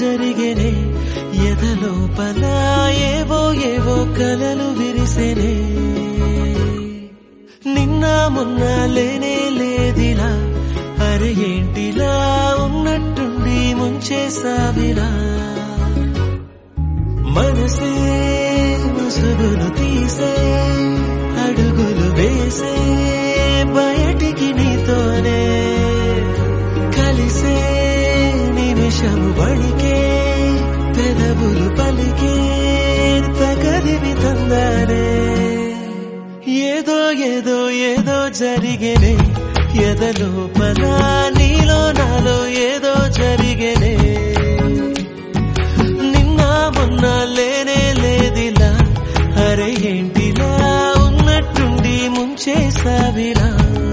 జరిగేనే ఎదలోపల ఏవో ఏవో కలలు విరిసెనే నిన్న మొన్న లేనే లేదిలా అరే ఏంటిలా ఉన్నట్టుండి ముంచేసావిరా మనసే ముసుగులు తీసే అడుగులు వేసే బయటికి నీతోనే కలిసే నిమిషము వణికే పెదవులు పలికే తగదివి తందానే ఏదో ఏదో ఏదో జరిగేనే ఎదలోపల నీలో నాలో ఏదో జరిగేనే నిన్న మొన్న లేనే లేదిలా అరే ఏంటిలా ఉన్నట్టుండి ముంచేసావిలా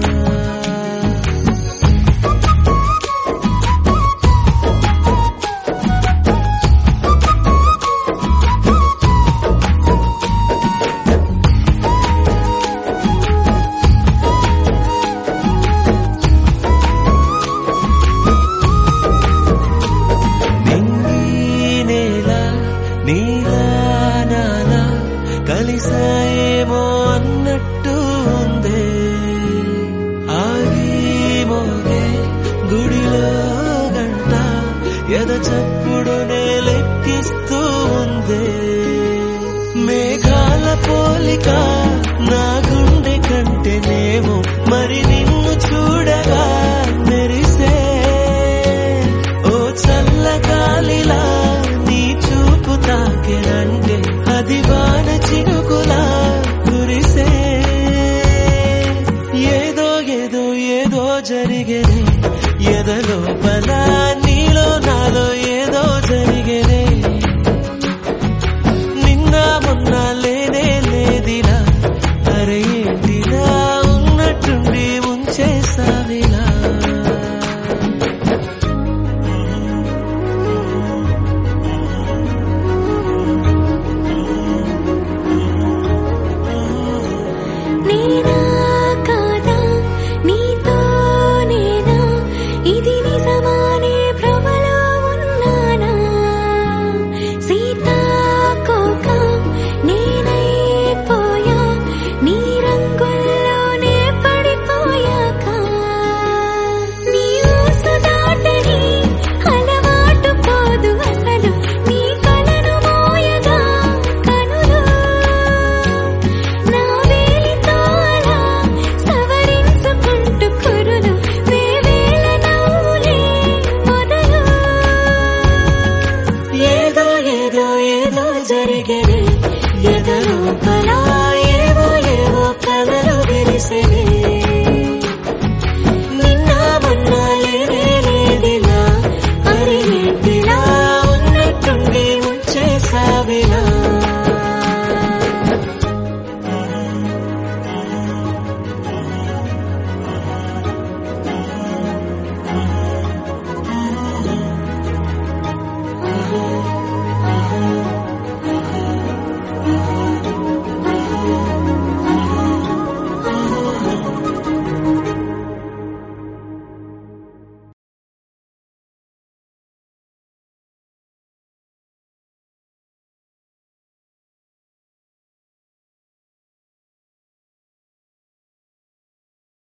నింగి నేల నీలా నాలా కలిసాయేమో అన్నట్టు ఉందే ఆగి మోగే గుడిలో గంట ఎద చప్పుడు లెక్కిస్తూ ఉందే మేఘాల పోలిక నా గుండె కంటేనేమో మరి నిన్ను చూడగా మెరిసే ఓ చల్లగాలిలా నీ చూపు తాకెనంటే అది వాన చినుకులా కురిసే ఏదో ఏదో ఏదో జరిగే